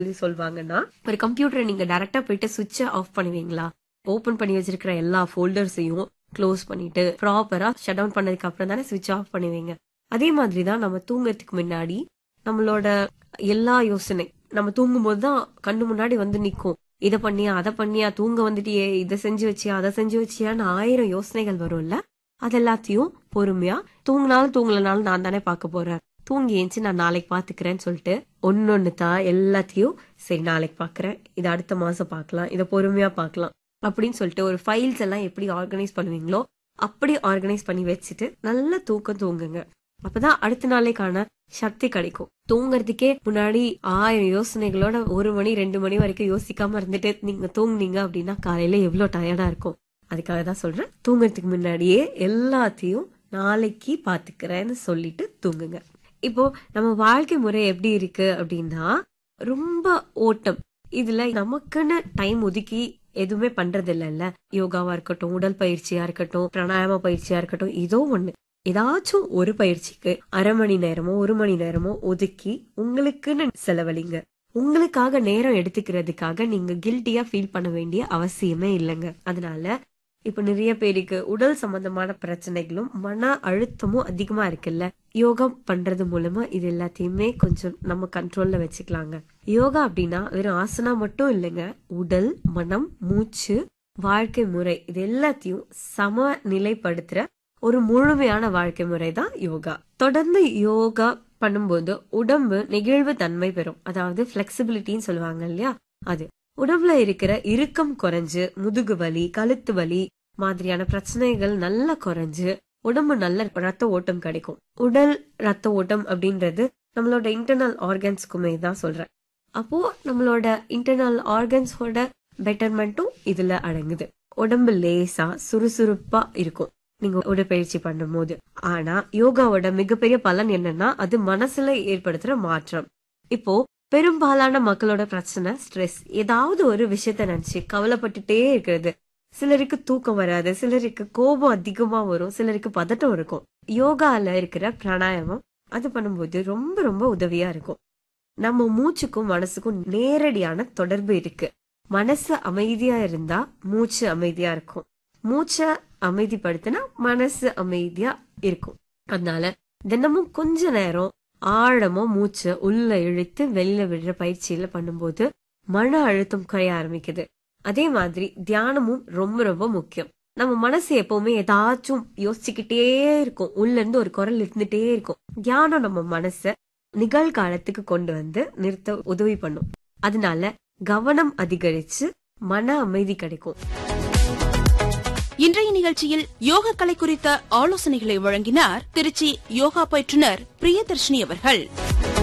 சொல்லி சொல்வாங்கன்னா ஒரு கம்ப்யூட்டரை நீங்க டைரக்டா போயிட்டு சுவிட்ச ஆஃப் பண்ணுவீங்களா ஓபன் பண்ணி வச்சிருக்கிற எல்லா ஃபோல்டர்ஸையும் க்ளோஸ் பண்ணிட்டு ப்ராப்பரா ஷட் டவுன் பண்ணதுக்கு அப்புறம் தானே சுவிட்ச் ஆஃப் பண்ணுவீங்க அதே மாதிரி தான் நம்ம தூங்கறதுக்கு முன்னாடி நம்மளோட எல்லா யோசனை நம்ம தூங்கும் போது தான் கண்ணு முன்னாடி வந்து நிக்கும் இத பண்ணியா அதை பண்ணியா தூங்க வந்துட்டியே இதை செஞ்சு வச்சியா அதை செஞ்சு வச்சியான்னு ஆயிரம் யோசனைகள் வரும்ல அது எல்லாத்தையும் பொறுமையா தூங்கினாலும் தூங்கலனாலும் நான் தானே பார்க்க போறேன் தூங்கி ஏஞ்சி நான் நாளைக்கு பாத்துக்கிறேன்னு சொல்லிட்டு ஒன்னொன்னு தான் எல்லாத்தையும் சரி நாளைக்கு பாக்குறேன் இதை அடுத்த மாசம் பார்க்கலாம் இதை பொறுமையா பார்க்கலாம் அப்படின்னு சொல்லிட்டு ஒரு ஃபைல்ஸ் எல்லாம் எப்படி ஆர்கனைஸ் பண்ணுவீங்களோ அப்படி ஆர்கனைஸ் பண்ணி வச்சுட்டு நல்ல தூக்கம் தூங்குங்க அப்பதான் அடுத்த நாளைக்கான சக்தி கிடைக்கும் தூங்குறதுக்கே முன்னாடி ஆயிரம் யோசனைகளோட ஒரு மணி ரெண்டு மணி வரைக்கும் யோசிக்காம இருந்துட்டு நீங்க தூங்குனீங்க அப்படின்னா காலையில எவ்வளவு டயர்டா இருக்கும் அதுக்காக தான் சொல்றேன் தூங்குறதுக்கு முன்னாடியே எல்லாத்தையும் நாளைக்கு பாத்துக்கிறேன்னு சொல்லிட்டு தூங்குங்க இப்போ நம்ம வாழ்க்கை முறை எப்படி இருக்கு அப்படின்னா ரொம்ப ஓட்டம் இதுல நமக்குன்னு டைம் ஒதுக்கி எதுவுமே பண்றது இல்லைல்ல யோகாவா இருக்கட்டும் உடல் பயிற்சியா இருக்கட்டும் பிராணாயாம பயிற்சியா இருக்கட்டும் ஏதோ ஒண்ணு ஏதாச்சும் ஒரு பயிற்சிக்கு அரை மணி நேரமோ ஒரு மணி நேரமோ ஒதுக்கி உங்களுக்குன்னு செலவழிங்க உங்களுக்காக நேரம் எடுத்துக்கிறதுக்காக நீங்க கில்ட்டியா ஃபீல் பண்ண வேண்டிய அவசியமே இல்லைங்க அதனால இப்ப நிறைய பேருக்கு உடல் சம்பந்தமான பிரச்சனைகளும் மன அழுத்தமும் அதிகமா இருக்குல்ல யோகா பண்றது மூலமா இது எல்லாத்தையுமே கொஞ்சம் நம்ம கண்ட்ரோல்ல வச்சுக்கலாங்க யோகா அப்படின்னா வெறும் ஆசனா மட்டும் இல்லைங்க உடல் மனம் மூச்சு வாழ்க்கை முறை இது எல்லாத்தையும் சமநிலைப்படுத்துற ஒரு முழுமையான வாழ்க்கை முறை தான் யோகா தொடர்ந்து யோகா பண்ணும்போது உடம்பு நெகிழ்வு தன்மை பெறும் அதாவது பிளெக்சிபிலிட்டின்னு சொல்லுவாங்க இல்லையா அது உடம்புல இருக்கிற இறுக்கம் குறைஞ்சு முதுகு வலி கழுத்து வலி மாதிரியான பிரச்சனைகள் நல்லா குறைஞ்சு உடம்பு நல்ல ரத்த ஓட்டம் கிடைக்கும் உடல் ரத்த ஓட்டம் அப்படின்றது நம்மளோட இன்டர்னல் ஆர்கன்ஸ்க்குமே தான் சொல்றேன் அப்போ நம்மளோட இன்டர்னல் ஆர்கன்ஸோட பெட்டர்மெண்ட்டும் இதுல அடங்குது உடம்பு லேசா சுறுசுறுப்பா இருக்கும் நீங்க உடற்பயிற்சி பண்ணும் போது ஆனா யோகாவோட மிகப்பெரிய பலன் என்னன்னா அது மனசுல ஏற்படுத்துற மாற்றம் இப்போ பெரும்பாலான மக்களோட பிரச்சனை ஸ்ட்ரெஸ் ஏதாவது ஒரு விஷயத்த நினைச்சு கவலைப்பட்டுட்டே இருக்கிறது சிலருக்கு தூக்கம் வராது சிலருக்கு கோபம் அதிகமா வரும் சிலருக்கு பதட்டம் இருக்கும் யோகால இருக்கிற பிராணாயாமம் அது பண்ணும்போது ரொம்ப ரொம்ப உதவியா இருக்கும் நம்ம மூச்சுக்கும் மனசுக்கும் நேரடியான தொடர்பு இருக்கு மனசு அமைதியா இருந்தா மூச்சு அமைதியா இருக்கும் மூச்சை அமைதிப்படுத்தினா மனசு அமைதியா இருக்கும் அதனால தினமும் கொஞ்ச நேரம் ஆழமா மூச்சை உள்ள இழுத்து வெளியில விடுற பயிற்சியில பண்ணும்போது மன அழுத்தம் குறைய ஆரம்பிக்குது அதே மாதிரி தியானமும் ரொம்ப ரொம்ப முக்கியம் நம்ம மனசு எப்பவுமே ஏதாச்சும் யோசிச்சுக்கிட்டே இருக்கும் உள்ள இருந்து ஒரு குரல் இருந்துட்டே இருக்கும் தியானம் நம்ம மனச நிகழ்காலத்துக்கு கொண்டு வந்து நிறுத்த உதவி பண்ணும் அதனால கவனம் அதிகரிச்சு மன அமைதி கிடைக்கும் இன்றைய நிகழ்ச்சியில் யோக கலை குறித்த ஆலோசனைகளை வழங்கினார் திருச்சி யோகா பயிற்றுனர் பிரியதர்ஷினி அவர்கள்